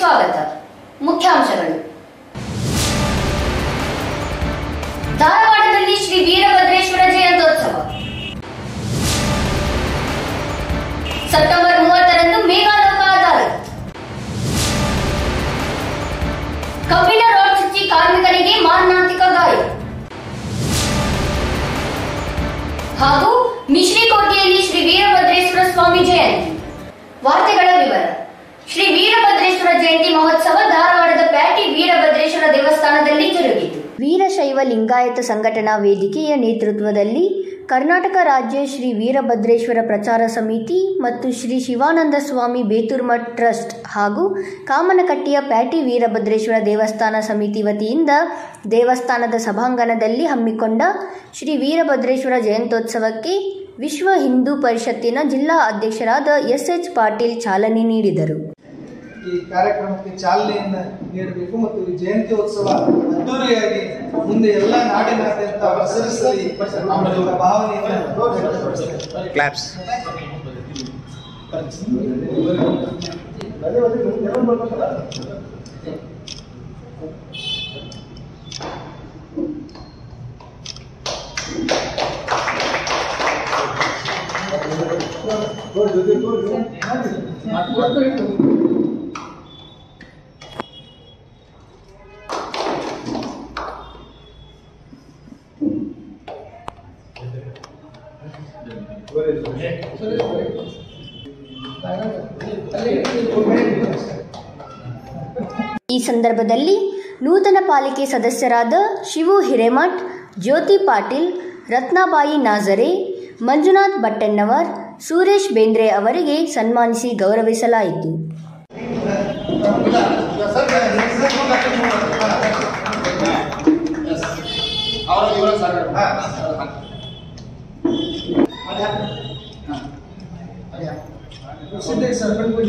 ಸ್ವಾಗತ ಮುಖ್ಯಾಂಶಗಳು ಧಾರವಾಡದಲ್ಲಿ ಶ್ರೀ ವೀರಭದ್ರೇಶ್ವರ ಜಯಂತ್ಯೋತ್ಸವ ಸೆಪ್ಟೆಂಬರ್ ಮೂವತ್ತರಂದು ಮೇಘಾಲೋಕ ಅದಾಲತ್ ಕಬ್ಬಿಣ ರೋಡ್ ಚುಚ್ಚಿ ಕಾರ್ಮಿಕರಿಗೆ ಮಾರಣಾಂತಿಕ ಗಾಯ ಹಾಗೂ ಮಿಶ್ರಿಕೋಟೆಯಲ್ಲಿ ಶ್ರೀ ವೀರಭದ್ರೇಶ್ವರ ಸ್ವಾಮಿ ಜಯಂತಿ ವಾರ್ತೆಗಳ ವಿವರ ಶ್ರೀ ವೀರಭದ್ರೇಶ್ವರ ಜಯಂತಿ ಮಹೋತ್ಸವ ಧಾರವಾಡದ ಪ್ಯಾಟಿ ವೀರಭದ್ರೇಶ್ವರ ದೇವಸ್ಥಾನದಲ್ಲಿ ಜರುಗಿತು ವೀರಶೈವ ಲಿಂಗಾಯತ ಸಂಘಟನಾ ವೇದಿಕೆಯ ನೇತೃತ್ವದಲ್ಲಿ ಕರ್ನಾಟಕ ರಾಜ್ಯ ಶ್ರೀ ವೀರಭದ್ರೇಶ್ವರ ಪ್ರಚಾರ ಸಮಿತಿ ಮತ್ತು ಶ್ರೀ ಶಿವಾನಂದ ಸ್ವಾಮಿ ಬೇತುರ್ಮಠ್ ಟ್ರಸ್ಟ್ ಹಾಗೂ ಕಾಮನಕಟ್ಟಿಯ ಪ್ಯಾಟಿ ವೀರಭದ್ರೇಶ್ವರ ದೇವಸ್ಥಾನ ಸಮಿತಿ ವತಿಯಿಂದ ದೇವಸ್ಥಾನದ ಸಭಾಂಗಣದಲ್ಲಿ ಹಮ್ಮಿಕೊಂಡ ಶ್ರೀ ವೀರಭದ್ರೇಶ್ವರ ಜಯಂತ್ಯೋತ್ಸವಕ್ಕೆ ವಿಶ್ವ ಹಿಂದೂ ಪರಿಷತ್ತಿನ ಜಿಲ್ಲಾ ಅಧ್ಯಕ್ಷರಾದ ಎಸ್ ಎಚ್ ಪಾಟೀಲ್ ಚಾಲನೆ ನೀಡಿದರು ಈ ಕಾರ್ಯಕ್ರಮಕ್ಕೆ ಚಾಲನೆಯನ್ನು ನೀಡಬೇಕು ಮತ್ತು ಈ ಜಯಂತ್ಯೋತ್ಸವ ಅದ್ದೂರಿಯಾಗಿ ಮುಂದೆ ಎಲ್ಲ ನಾಡಿನಾದ್ಯಂತ ಪ್ರಸರಿಸಲಿ ಎಂಬ ಭಾವನೆಯನ್ನು ವ್ಯಕ್ತಪಡಿಸ್ತೇನೆ. ಕ್ಲಾಪ್ಸ್ ಈ ಸಂದರ್ಭದಲ್ಲಿ ನೂತನ ಪಾಲಿಕೆ ಸದಸ್ಯರಾದ ಶಿವು ಹಿರೇಮಠ್ ಜ್ಯೋತಿ ಪಾಟೀಲ್ ರತ್ನಾಬಾಯಿ ನಾಜರೆ ಮಂಜುನಾಥ್ ಭಟ್ಟಣ್ಣವರ್ ಸುರೇಶ್ ಬೇಂದ್ರೆ ಅವರಿಗೆ ಸನ್ಮಾನಿಸಿ ಗೌರವಿಸಲಾಯಿತು ಸಿದ್ದೇಶ್ ಸರ್ ಬಂದ್ಬಿಡಿ.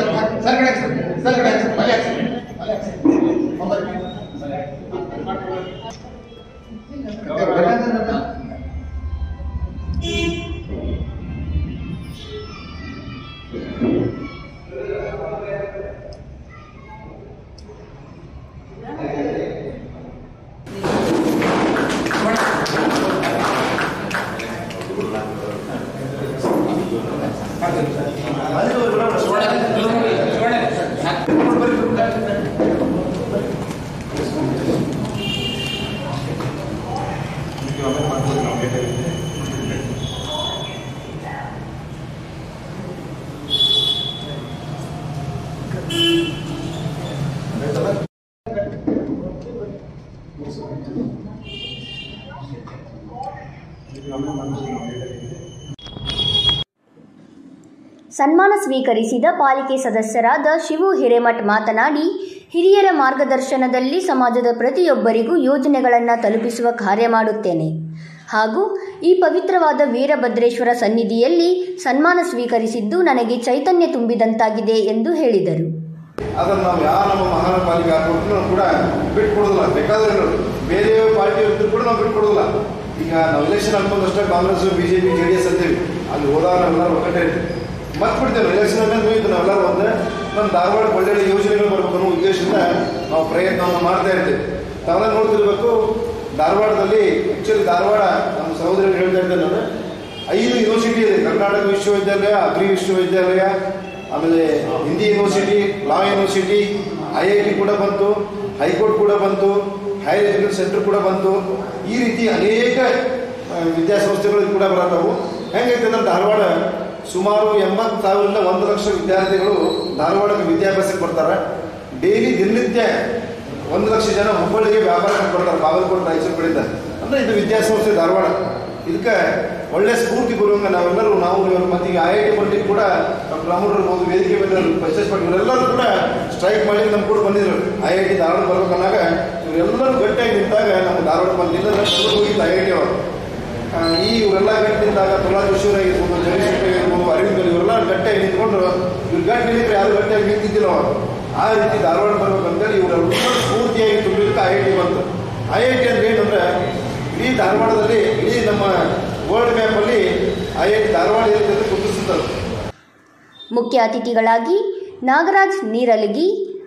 ಸನ್ಮಾನ ಸ್ವೀಕರಿಸಿದ ಪಾಲಿಕೆ ಸದಸ್ಯರಾದ ಶಿವು ಹಿರೇಮಠ್ ಮಾತನಾಡಿ ಹಿರಿಯರ ಮಾರ್ಗದರ್ಶನದಲ್ಲಿ ಸಮಾಜದ ಪ್ರತಿಯೊಬ್ಬರಿಗೂ ಯೋಜನೆಗಳನ್ನು ತಲುಪಿಸುವ ಕಾರ್ಯ ಮಾಡುತ್ತೇನೆ ಹಾಗೂ ಈ ಪವಿತ್ರವಾದ ವೀರಭದ್ರೇಶ್ವರ ಸನ್ನಿಧಿಯಲ್ಲಿ ಸನ್ಮಾನ ಸ್ವೀಕರಿಸಿದ್ದು ನನಗೆ ಚೈತನ್ಯ ತುಂಬಿದಂತಾಗಿದೆ ಎಂದು ಹೇಳಿದರು ಅದನ್ನು ನಾವು ಯಾವ ನಮ್ಮ ಮಹಾನ ಪಾಲಿಕೆ ಹಾಕೊಟ್ಟು ಕೂಡ ಬಿಟ್ಕೊಡೋದಿಲ್ಲ ಬೇಕಾದ್ರೆ ಇರೋದು. ಬೇರೆ ಪಾರ್ಟಿ ಇದ್ರು ಕೂಡ ನಾವು ಬಿಟ್ಕೊಡೋದಿಲ್ಲ ಈಗ ನಾವು ಎಲೆಕ್ಷನ್ ಹಾಕೊಂಡಷ್ಟೇ Congress B J P J D S ಅಂತೀವಿ ಅಲ್ಲಿ ಹೋದಾಗ ನಾವೆಲ್ಲರೂ ಒಕ್ಕಟ್ಟೆ ಇರ್ತೀವಿ ಮತ್ತೆ ಬಿಡ್ತೇವೆ ಎಲೆಕ್ಷನ್ ಮೇಲೆ ಮುಗಿದು ನಾವೆಲ್ಲರೂ ಒಂದೇ ನಮ್ಮ ಧಾರವಾಡ ಒಳ್ಳೊಳ್ಳೆ ಯೋಜನೆಗಳು ಬರಬೇಕು ಅನ್ನೋ ಉದ್ದೇಶದಿಂದ ನಾವು ಪ್ರಯತ್ನವನ್ನು ಮಾಡ್ತಾ ಇರ್ತೀವಿ ತಾವೆಲ್ಲ ನೋಡ್ತಿರ್ಬೇಕು ಧಾರವಾಡದಲ್ಲಿ ಆ್ಯಕ್ಚುಲಿ ಧಾರವಾಡ ನಮ್ಮ ಸಹೋದರರು ಹೇಳ್ತಾ ಇದ್ದಾರೆ ಅಂದ್ರೆ ಐದು ಯೂನಿವರ್ಸಿಟಿ ಇದೆ ಕರ್ನಾಟಕ ವಿಶ್ವವಿದ್ಯಾಲಯ ಅಗ್ರಿ ವಿಶ್ವವಿದ್ಯಾಲಯ ಆಮೇಲೆ Hindi university law university I I T ಕೂಡ ಬಂತು ಹೈಕೋರ್ಟ್ ಕೂಡ ಬಂತು ಹೈಯರ್ ಎಜುಕೇಷನ್ ಸೆಂಟರ್ ಕೂಡ ಬಂತು ಈ ರೀತಿ ಅನೇಕ ಆ, ವಿದ್ಯಾಸಂಸ್ಥೆಗಳು ಕೂಡ ಬರತ್ತವು ಹೆಂಗೈತೆ ಅಂದ್ರೆ ಧಾರವಾಡ ಸುಮಾರು ಎಂಬತ್ತು ಸಾವಿರದಿಂದ ಒಂದು ಲಕ್ಷ ವಿದ್ಯಾರ್ಥಿಗಳು ಧಾರವಾಡಕ್ಕೆ ವಿದ್ಯಾಭ್ಯಾಸಕ್ಕೆ ಬರ್ತಾರೆ ಡೈಲಿ ದಿನನಿತ್ಯ ಒಂದು ಲಕ್ಷ ಜನ ಹುಬ್ಬಳ್ಳಿಗೆ ವ್ಯಾಪಾರಕ್ಕೆ ಬರ್ತಾರೆ ಬಾಗಲಕೋಟೆ ರಾಯಚೂರು ಕಡೆಯಿಂದ ಅಂದ್ರೆ ಇದು ವಿದ್ಯಾಸಂಸ್ಥೆ ಧಾರವಾಡ ಇದಕ್ಕೆ ಒಳ್ಳೆ ಸ್ಫೂರ್ತಿ ಬರುವಂಗ ನಾವೆಲ್ಲರೂ ನಾವು ಇವರು ಮತ್ತೆ ಈಗ ಐ ಐ ಟಿ ಬಂದಿದ್ದು ಕೂಡ ಡಾಕ್ಟರ್ ರಾಮೂರ್ ಇರ್ಬೋದು ವೇದಿಕೆ ಮೇಲೆ ಪರ್ಚೇಸ್ ಮಾಡಿ ಇವರೆಲ್ಲರೂ ಕೂಡ ಸ್ಟ್ರೈಕ್ ಮಾಡಿ ನಮ್ಮ ಕೂಡ ಬಂದಿದ್ರು ಐ ಐ ಟಿ ಧಾರವಾಡ ಬರ್ಬೇಕನ್ನಾಗ ಇವರೆಲ್ಲರೂ ಗಟ್ಟಿಯಾಗಿ ನಿಂತಾಗ ನಮ್ಮ ಧಾರವಾಡ ಬಂದಿಲ್ಲ ಹೋಗಿದ್ದು ಐ ಐ ಟಿ ಅವರು ಆ, ಈ ಇವರೆಲ್ಲ ಗಟ್ಟಿ ನಿಂತಾಗ ಪ್ರಹ್ಲಾದ್ ಜೋಶಿ ಆಗಿರ್ಬೋದು ಜಗದೀಶ್ ಆಗಿರ್ಬೋದು ಅರವಿಂದ್ ಇವರೆಲ್ಲ ಗಟ್ಟಿಯಾಗಿ ನಿಂತ್ಕೊಂಡು ಇವ್ರು ಗಟ್ಟಿ ನಿಂತ್ರೆ ಯಾರು ಗಟ್ಟಿಯಾಗಿ ನಿಂತಿದ್ದಿಲ್ಲ ಅವರು ಆ ರೀತಿ ಧಾರವಾಡ ಬರ್ಬೇಕಂತೇಳಿ ಇವರೆಲ್ಲ ಸ್ಫೂರ್ತಿಯಾಗಿ ತುಂಬಿದ್ದಕ್ಕೆ ಐ ಐ ಟಿ ಬಂತು ಐ ಐ ಟಿ ಅಂದ್ರೆ ಏನಂದ್ರೆ ಇಡೀ ಧಾರವಾಡದಲ್ಲಿ ಇಡೀ ನಮ್ಮ ವರ್ಲ್ಡ್ ಮ್ಯಾಪಲ್ಲಿ ಐ ಐ ಟಿ ಧಾರವಾಡ ಇರುತ್ತೆ ಗುರುತಿಸುತ್ತದೆ ಮುಖ್ಯ ಅತಿಥಿಗಳಾಗಿ ನಾಗರಾಜ್ ನೀರಲಗಿ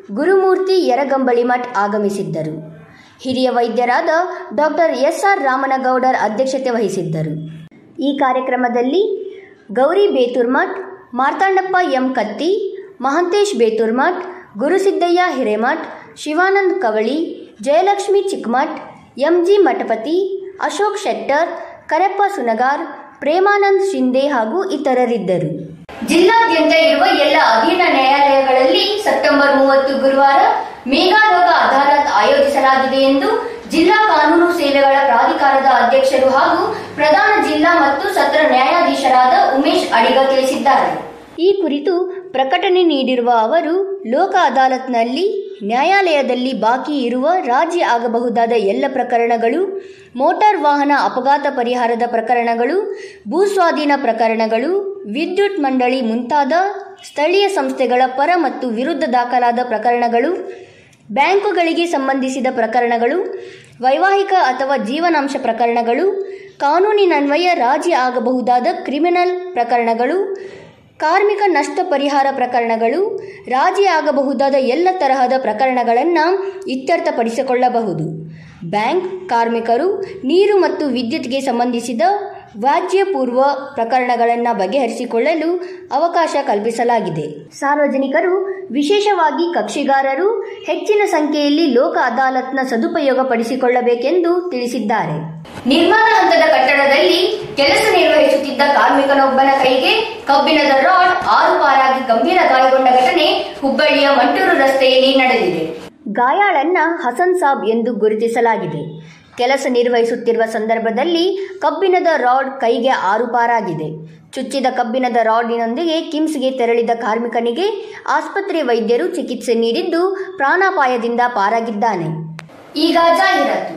ಗುರುಮೂರ್ತಿ ಯರಗಂಬಳಿಮಠ್ ಆಗಮಿಸಿದ್ದರು ಹಿರಿಯ ವೈದ್ಯರಾದ ಡಾಕ್ಟರ್ ಎಸ್ ಆರ್ ರಾಮನಗೌಡರ್ ಅಧ್ಯಕ್ಷತೆ ವಹಿಸಿದ್ದರು ಈ ಕಾರ್ಯಕ್ರಮದಲ್ಲಿ ಗೌರಿ ಬೇತುರ್ಮಠ್ ಮಾರ್ತಾಂಡಪ್ಪ ಎಂ ಕತ್ತಿ ಮಹಂತೇಶ್ ಬೇತುರ್ಮಠ್ ಗುರುಸಿದ್ದಯ್ಯ ಹಿರೇಮಠ್ ಶಿವಾನಂದ್ ಕವಳಿ ಜಯಲಕ್ಷ್ಮಿ ಚಿಕ್ಮಠ್ ಎಂಜಿ ಮಠಪತಿ ಅಶೋಕ್ ಶೆಟ್ಟರ್ ಕರೆಪ್ಪ ಸುನಗಾರ್ ಪ್ರೇಮಾನಂದ್ ಶಿಂದೆ ಹಾಗೂ ಇತರರಿದ್ದರು ಜಿಲ್ಲಾದ್ಯಂತ ಇರುವ ಎಲ್ಲ ಅಧೀನ ನ್ಯಾಯಾಲಯಗಳಲ್ಲಿ ಸೆಪ್ಟೆಂಬರ್ ಮೂವತ್ತು ಗುರುವಾರ ಮೇಘಾಲೋಕ ಅದಾಲತ್ ಆಯೋಜಿಸಲಾಗಿದೆ ಎಂದು ಜಿಲ್ಲಾ ಕಾನೂನು ಸೇವೆಗಳ ಪ್ರಾಧಿಕಾರದ ಅಧ್ಯಕ್ಷರು ಹಾಗೂ ಪ್ರಧಾನ ಜಿಲ್ಲಾ ಮತ್ತು ಸತ್ರ ನ್ಯಾಯಾಧೀಶರಾದ ಉಮೇಶ್ ಅಡಿಗ ತಿಳಿಸಿದ್ದಾರೆ ಈ ಕುರಿತು ಪ್ರಕಟಣೆ ನೀಡಿರುವ ಅವರು ಲೋಕ ಅದಾಲತ್ನಲ್ಲಿ ನ್ಯಾಯಾಲಯದಲ್ಲಿ ಬಾಕಿ ಇರುವ ರಾಜಿ ಆಗಬಹುದಾದ ಎಲ್ಲ ಪ್ರಕರಣಗಳು ಮೋಟಾರ್ ವಾಹನ ಅಪಘಾತ ಪರಿಹಾರದ ಪ್ರಕರಣಗಳು ಭೂಸ್ವಾಧೀನ ಪ್ರಕರಣಗಳು ವಿದ್ಯುತ್ ಮಂಡಳಿ ಮುಂತಾದ ಸ್ಥಳೀಯ ಸಂಸ್ಥೆಗಳ ಪರ ಮತ್ತು ವಿರುದ್ಧ ದಾಖಲಾದ ಪ್ರಕರಣಗಳು ಬ್ಯಾಂಕುಗಳಿಗೆ ಸಂಬಂಧಿಸಿದ ಪ್ರಕರಣಗಳು ವೈವಾಹಿಕ ಅಥವಾ ಜೀವನಾಂಶ ಪ್ರಕರಣಗಳು ಕಾನೂನಿನನ್ವಯ ರಾಜಿ ಆಗಬಹುದಾದ ಕ್ರಿಮಿನಲ್ ಪ್ರಕರಣಗಳು ಕಾರ್ಮಿಕ ನಷ್ಟ ಪರಿಹಾರ ಪ್ರಕರಣಗಳು ರಾಜಿ ಆಗಬಹುದಾದ ಎಲ್ಲ ತರಹದ ಪ್ರಕರಣಗಳನ್ನು ಇತ್ಯರ್ಥಪಡಿಸಿಕೊಳ್ಳಬಹುದು ಬ್ಯಾಂಕ್ ಕಾರ್ಮಿಕರು ನೀರು ಮತ್ತು ವಿದ್ಯುತ್ಗೆ ಸಂಬಂಧಿಸಿದ ವ್ಯಾಜ್ಯಪೂರ್ವ ಪ್ರಕರಣಗಳನ್ನು ಬಗೆಹರಿಸಿಕೊಳ್ಳಲು ಅವಕಾಶ ಕಲ್ಪಿಸಲಾಗಿದೆ ಸಾರ್ವಜನಿಕರು ವಿಶೇಷವಾಗಿ ಕಕ್ಷಿಗಾರರು ಹೆಚ್ಚಿನ ಸಂಖ್ಯೆಯಲ್ಲಿ ಲೋಕ ಅದಾಲತ್ನ ಸದುಪಯೋಗ ಪಡಿಸಿಕೊಳ್ಳಬೇಕೆಂದು ತಿಳಿಸಿದ್ದಾರೆ ನಿರ್ಮಾಣ ಹಂತದ ಕಟ್ಟಡದಲ್ಲಿ ಕೆಲಸ ನಿರ್ವಹಿಸುತ್ತಿದ್ದ ಕಾರ್ಮಿಕನೊಬ್ಬನ ಕೈಗೆ ಕಬ್ಬಿಣದ ರಾಡ್ ಆರು ಪಾರಾಗಿ ಗಂಭೀರ ಗಾಯಗೊಂಡ ಘಟನೆ ಹುಬ್ಬಳ್ಳಿಯ ಮಂಟೂರು ರಸ್ತೆಯಲ್ಲಿ ನಡೆದಿದೆ ಗಾಯಾಳನ್ನ ಹಸನ್ ಸಾಬ್ ಎಂದು ಗುರುತಿಸಲಾಗಿದೆ ಕೆಲಸ ನಿರ್ವಹಿಸುತ್ತಿರುವ ಸಂದರ್ಭದಲ್ಲಿ ಕಬ್ಬಿಣದ ರಾಡ್ ಕೈಗೆ ಆರು ಪಾರಾಗಿದೆ ಚುಚ್ಚಿದ ಕಬ್ಬಿಣದ ರಾಡಿನೊಂದಿಗೆ ಕಿಮ್ಸ್ಗೆ ತೆರಳಿದ ಕಾರ್ಮಿಕನಿಗೆ ಆಸ್ಪತ್ರೆ ವೈದ್ಯರು ಚಿಕಿತ್ಸೆ ನೀಡಿದ್ದು ಪ್ರಾಣಾಪಾಯದಿಂದ ಪಾರಾಗಿದ್ದಾನೆ ಈಗ ಜಾಹೀರಾತು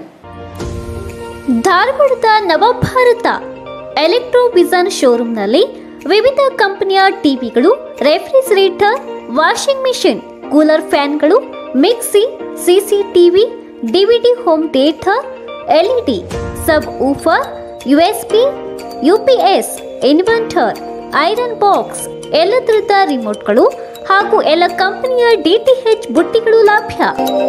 ಧಾರವಾಡದ ನವಭಾರತ ಎಲೆಕ್ಟ್ರೋ ವಿಸನ್ ಶೋರೂಮ್ನಲ್ಲಿ ವಿವಿಧ ಕಂಪನಿಯ ಟಿವಿಗಳು ರೆಫ್ರಿಜರೇಟರ್ ವಾಷಿಂಗ್ ಮೆಷಿನ್ ಕೂಲರ್ ಫ್ಯಾನ್ಗಳು mixie CCTV DVD home theatre LED subwoofer USP UPS inverter iron box ಎಲ್ಲ ತರದ ರಿಮೋಟ್ಗಳು ಹಾಗೂ ಎಲ್ಲ ಕಂಪನಿಯ ಡಿಟಿಎಚ್ ಬುಟ್ಟಿಗಳು ಲಭ್ಯ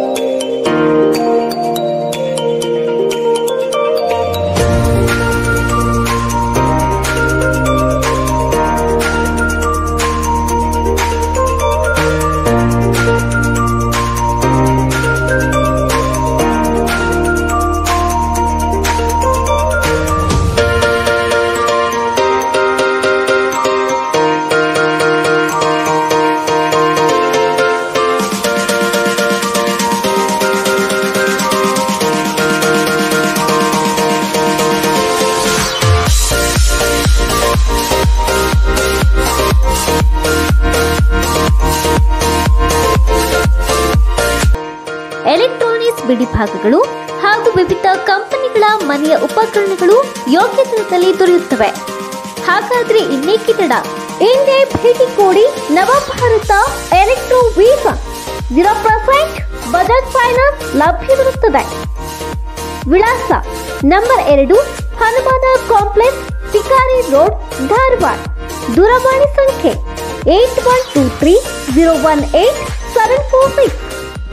ಎಲೆಕ್ಟ್ರಾನಿಕ್ಸ್ ಬಿಡಿಭಾಗಗಳು ಹಾಗೂ ವಿವಿಧ ಕಂಪನಿಗಳ ಮನೆಯ ಉಪಕರಣಗಳು ಯೋಗ್ಯ ದರದಲ್ಲಿ ದೊರೆಯುತ್ತವೆ ಹಾಗಾದ್ರೆ ಇನ್ನೇಕೆ ತಡ ಇಂದೇ ಭೇಟಿ ಕೊಡಿ Navabharat Electro Vision zero percent Bajaj finance ಲಭ್ಯವಿರುತ್ತದೆ ವಿಳಾಸ ನಂಬರ್ ಎರಡು ಹನುಮಾನ ಕಾಂಪ್ಲೆಕ್ಸ್ ಶಿಕಾರಿ ರೋಡ್ ಧಾರವಾಡ ದೂರವಾಣಿ ಸಂಖ್ಯೆ eight one two three zero one eight seven four six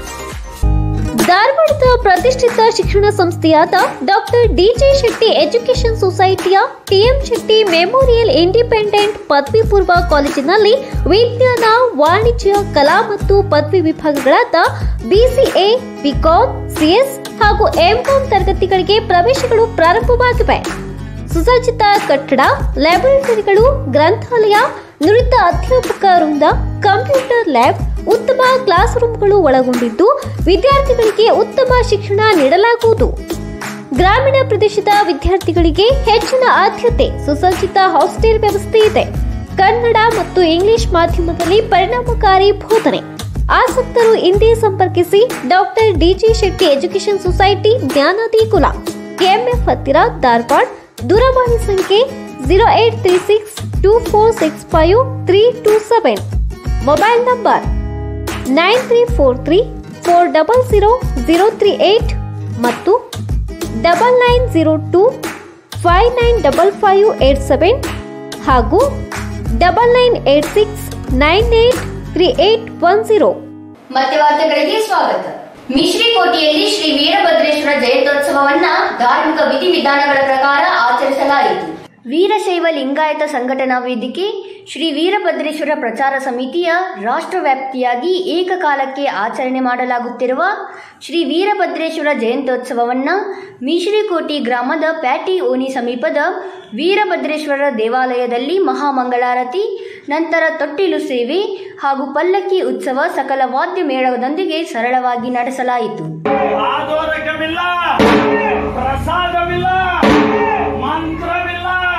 ಧಾರವಾಡದ ಪ್ರತಿಷ್ಠಿತ ಶಿಕ್ಷಣ ಸಂಸ್ಥೆಯಾದ ಡಾಕ್ಟರ್ ಡಿಜೆ ಶೆಟ್ಟಿ ಎಜುಕೇಷನ್ ಸೊಸೈಟಿಯ ಟಿಎಂ ಶೆಟ್ಟಿ ಮೆಮೋರಿಯಲ್ ಇಂಡಿಪೆಂಡೆಂಟ್ ಪದವಿ ಪೂರ್ವ ಕಾಲೇಜಿನಲ್ಲಿ ವಿಜ್ಞಾನ ವಾಣಿಜ್ಯ ಕಲಾ ಮತ್ತು ಪದವಿ ವಿಭಾಗಗಳಾದ ಬಿಸಿಎ ಬಿಕಾಂ ಸಿಎಸ್ ಹಾಗೂ ಎಂಕಾಂ ತರಗತಿಗಳಿಗೆ ಪ್ರವೇಶಗಳು ಪ್ರಾರಂಭವಾಗಿವೆ ಸುಸಜ್ಜಿತ ಕಟ್ಟಡ ಲ್ಯಾಬೊರೇಟರಿಗಳು ಗ್ರಂಥಾಲಯ ನುರಿತ ಅಧ್ಯಾಪಕ ವೃಂದ ಕಂಪ್ಯೂಟರ್ ಲ್ಯಾಬ್ ಉತ್ತಮ ಕ್ಲಾಸ್ ರೂಮ್ಗಳು ಒಳಗೊಂಡಿದ್ದು ವಿದ್ಯಾರ್ಥಿಗಳಿಗೆ ಉತ್ತಮ ಶಿಕ್ಷಣ ನೀಡಲಾಗುವುದು ಗ್ರಾಮೀಣ ಪ್ರದೇಶದ ವಿದ್ಯಾರ್ಥಿಗಳಿಗೆ ಹೆಚ್ಚಿನ ಆದ್ಯತೆ ಸುಸಜ್ಜಿತ ಹಾಸ್ಟೆಲ್ ವ್ಯವಸ್ಥೆ ಇದೆ ಕನ್ನಡ ಮತ್ತು ಇಂಗ್ಲಿಷ್ ಮಾಧ್ಯಮದಲ್ಲಿ ಪರಿಣಾಮಕಾರಿ ಬೋಧನೆ ಆಸಕ್ತರು ಇಂದೇ ಸಂಪರ್ಕಿಸಿ doctor DG Shetty education society ಜ್ಞಾನದಿ ಕುಲ ಕೆಎಂಎಫ್ ಹತ್ತಿರ ಧಾರವಾಡ ದೂರವಾಣಿ ಸಂಖ್ಯೆ zero eight three six two four six five three two seven mobile number nine three four three four double zero zero three eight ಮತ್ತು double nine zero two five nine double five eight seven ಹಾಗೂ double nine eight six nine eight three eight one zero ಮತ್ತೆ ವಾರ್ತೆಗಳಿಗೆ ಸ್ವಾಗತ ಮಿಶ್ರಿಕೋಟೆಯಲ್ಲಿ ಶ್ರೀ ವೀರಭದ್ರೇಶ್ವರ ಜಯಂತ್ಯೋತ್ಸವವನ್ನ ಧಾರ್ಮಿಕ ವಿಧಿವಿಧಾನಗಳ ಪ್ರಕಾರ ಆಚರಿಸಲಾಯಿತು ವೀರಶೈವ ಲಿಂಗಾಯತ ಸಂಘಟನಾ ವೇದಿಕೆ ಶ್ರೀ ವೀರಭದ್ರೇಶ್ವರ ಪ್ರಚಾರ ಸಮಿತಿಯ ರಾಷ್ಟ್ರವ್ಯಾಪ್ತಿಯಾಗಿ ಏಕಕಾಲಕ್ಕೆ ಆಚರಣೆ ಮಾಡಲಾಗುತ್ತಿರುವ ಶ್ರೀ ವೀರಭದ್ರೇಶ್ವರ ಜಯಂತ್ಯೋತ್ಸವವನ್ನ ಮಿಶ್ರಿಕೋಟಿ ಗ್ರಾಮದ ಪ್ಯಾಟಿ ಓಣಿ ಸಮೀಪದ ವೀರಭದ್ರೇಶ್ವರ ದೇವಾಲಯದಲ್ಲಿ ಮಹಾಮಂಗಳಾರತಿ ನಂತರ ತೊಟ್ಟಿಲು ಸೇವೆ ಹಾಗೂ ಪಲ್ಲಕ್ಕಿ ಉತ್ಸವ ಸಕಲ ವಾದ್ಯ ಮೇಳದೊಂದಿಗೆ ಸರಳವಾಗಿ ನಡೆಸಲಾಯಿತು ಆದೋರಕವಿಲ್ಲ ಪ್ರಸಾದವಿಲ್ಲ ಮಂತ್ರವಿಲ್ಲ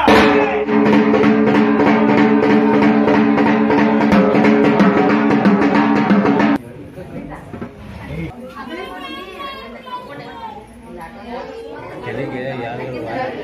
ಕೆಳಗೆ ಯಾರು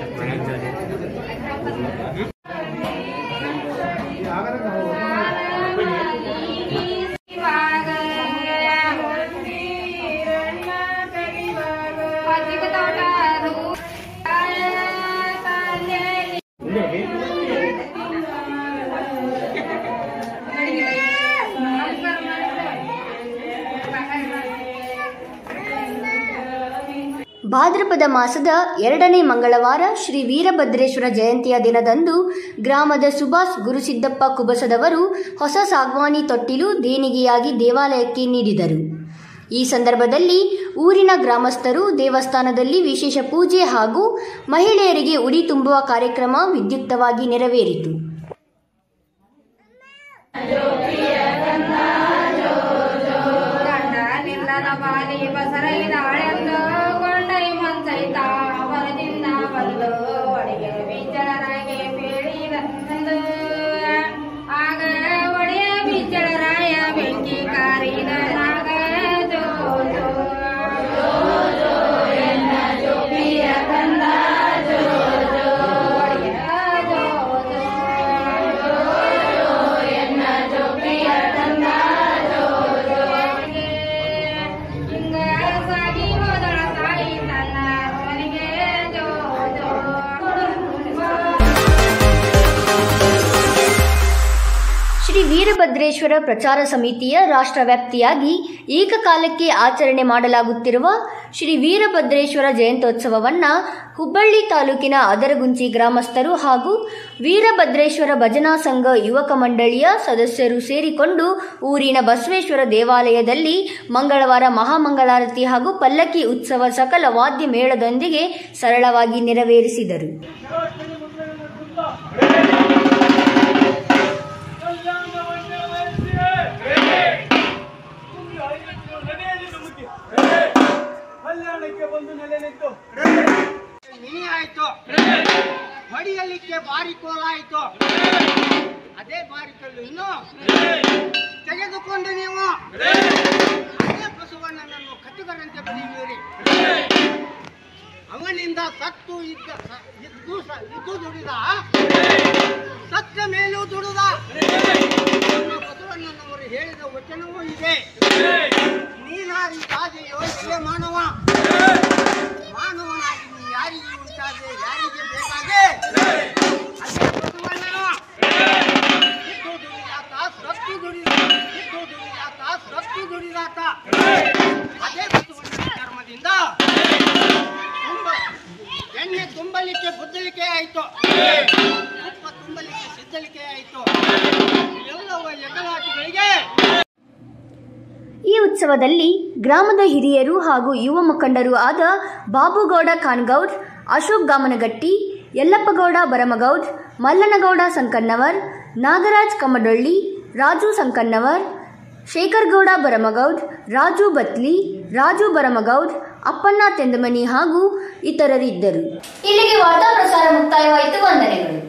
ಭಾದ್ರಪದ ಮಾಸದ ಎರಡನೇ ಮಂಗಳವಾರ ಶ್ರೀ ವೀರಭದ್ರೇಶ್ವರ ಜಯಂತಿಯ ದಿನದಂದು ಗ್ರಾಮದ ಸುಭಾಷ್ ಗುರುಸಿದ್ದಪ್ಪ ಕುಬಸದವರು ಹೊಸ ಸಾಗ್ವಾನಿ ತೊಟ್ಟಿಲು ದೇಣಿಗೆಯಾಗಿ ದೇವಾಲಯಕ್ಕೆ ನೀಡಿದರು ಈ ಸಂದರ್ಭದಲ್ಲಿ ಊರಿನ ಗ್ರಾಮಸ್ಥರು ದೇವಸ್ಥಾನದಲ್ಲಿ ವಿಶೇಷ ಪೂಜೆ ಹಾಗೂ ಮಹಿಳೆಯರಿಗೆ ಉಡಿ ತುಂಬುವ ಕಾರ್ಯಕ್ರಮ ವಿದ್ಯುಕ್ತವಾಗಿ ನೆರವೇರಿತು ಗಂಡ ನಿಲ್ಲದ ಬಾಲಿ ಬಸರೈದಾಳೆಂದು ಗೊಂಡೈ ಮಂಚೈತ ಬಲದಿಂದ ಬಂದು ಒಡೆಯ ಬಿಚ್ಚಳರಾಗೆ ಪೇಳಿದಂದು ಆಗ ಒಡೆಯ ಬಿಚ್ಚಳರಾಯ ಬೆಂಕಿ ಕಾರಿದ ನಾಗ ಜೋ ಜೋ ಜೋ ಎನ್ನ ಜೋಪಿಯ ಕಂದ ಜೋ ಜೋ ಒಡೆಯ ಜೋ ಜೋ ಜೋ ಎನ್ನ ಜೋಪಿಯ ಕಂದ ಜೋ ಜೋ ಹಿಂಗ ಸಾಗಿ ಹೋದಳ ತಾಯಿ ತನ್ನ ಮನೆಗೆ ಜೋ ಜೋ ಶ್ರೀ ವೀರಭದ್ರೇಶ್ವರ ಪ್ರಚಾರ ಸಮಿತಿಯ ರಾಷ್ಟ್ರವ್ಯಾಪ್ತಿಯಾಗಿ ಏಕಕಾಲಕ್ಕೆ ಆಚರಣೆ ಮಾಡಲಾಗುತ್ತಿರುವ ಶ್ರೀ ವೀರಭದ್ರೇಶ್ವರ ಜಯಂತ್ಯೋತ್ಸವವನ್ನು ಹುಬ್ಬಳ್ಳಿ ತಾಲೂಕಿನ ಅದರಗುಂಚಿ ಗ್ರಾಮಸ್ಥರು ಹಾಗೂ ವೀರಭದ್ರೇಶ್ವರ ಭಜನಾ ಸಂಘ ಯುವಕ ಮಂಡಳಿಯ ಸದಸ್ಯರು ಸೇರಿಕೊಂಡು ಊರಿನ ಬಸವೇಶ್ವರ ದೇವಾಲಯದಲ್ಲಿ ಮಂಗಳವಾರ ಮಹಾಮಂಗಳಾರತಿ ಹಾಗೂ ಪಲ್ಲಕ್ಕಿ ಉತ್ಸವ ಸಕಲ ವಾದ್ಯ ಮೇಳದೊಂದಿಗೆ ಸರಳವಾಗಿ ನೆರವೇರಿಸಿದರು ಕಲ್ಯಾಣಕ್ಕೆ ಬಂದು ನೆಲೆ ನಿಂತು ಮಿನಿ ಆಯ್ತು ಹೊಡಿಯಲಿಕ್ಕೆ ಬಾರಿ ಕೋಲ ಆಯ್ತು ಅದೇ ಬಾರಿ ಕಲ್ಲು ಇನ್ನು ತೆಗೆದುಕೊಂಡು ನೀವು ಅದೇ ಬಸವಣ್ಣನನ್ನು ಕತ್ತುಗರಂತೆ ಬರೆಯುವಿರಿ ಅವನಿಂದ ಸತ್ತು ಇದ್ದ ಸ- ಇದ್ದು ಸ- ಇದ್ದು ದುಡಿದ ಸತ್ತ ಮೇಲೂ ದುಡಿದ ನಮ್ಮ ಬಸವಣ್ಣನವರು ಹೇಳಿದ ವಚನವೂ ಇದೆ ನೀನಾರಿ ಕಾದೆಯೋ ಎಲೆ ಮಾನವ ಮಾನವನಾಗಿ ನೀ ಯಾರಿಗೆ ಉಂಟಾದೆ ಯಾರಿಗೆ ಬೇಕಾದೆ ಅದೇ ಬಸವಣ್ಣನು ಇದ್ದು ದುಡಿದಾತ ಸತ್ತು ದುಡಿದ ಇದ್ದು ದುಡಿದಾತ ಸತ್ತು ದುಡಿದಾತ ಅದೇ ಬಸವಣ್ಣನ ಕರ್ಮದಿಂದ ತುಂಬ ಎಣ್ಣೆ ತುಂಬಲಿಕ್ಕೆ ಬುದ್ದಲಿಕ್ಕೆ ಆಯಿತು ತುಪ್ಪ ತುಂಬಲಿಕ್ಕೆ ಸಿದ್ದಲಿಕ್ಕೆ ಆಯಿತು ಎಲ್ಲವ ಎಕಲಾಟಿಗಳಿಗೆ ಈ ಉತ್ಸವದಲ್ಲಿ ಗ್ರಾಮದ ಹಿರಿಯರು ಹಾಗೂ ಯುವ ಮುಖಂಡರು ಆದ ಬಾಬುಗೌಡ ಖಾನ್ಗೌಡ್ ಅಶೋಕ್ ಗಾಮನಗಟ್ಟಿ ಯಲ್ಲಪ್ಪಗೌಡ ಬರಮಗೌಡ್ ಮಲ್ಲನಗೌಡ ಸಂಕನ್ನವರ್ ನಾಗರಾಜ್ ಕಮ್ಮಡೊಳ್ಳಿ ರಾಜು ಸಂಕನ್ನವರ್ ಶೇಖರ್ಗೌಡ ಬರಮಗೌಡ್ ರಾಜು ಬತ್ಲಿ ರಾಜು ಬರಮಗೌಡ್ ಅಪ್ಪಣ್ಣ ತೆಂದಮನಿ ಹಾಗೂ ಇತರರಿದ್ದರು ಇಲ್ಲಿಗೆ ವಾರ್ತಾ ಪ್ರಸಾರ ಮುಕ್ತಾಯವಾಯಿತು ವಂದನೆಗಳು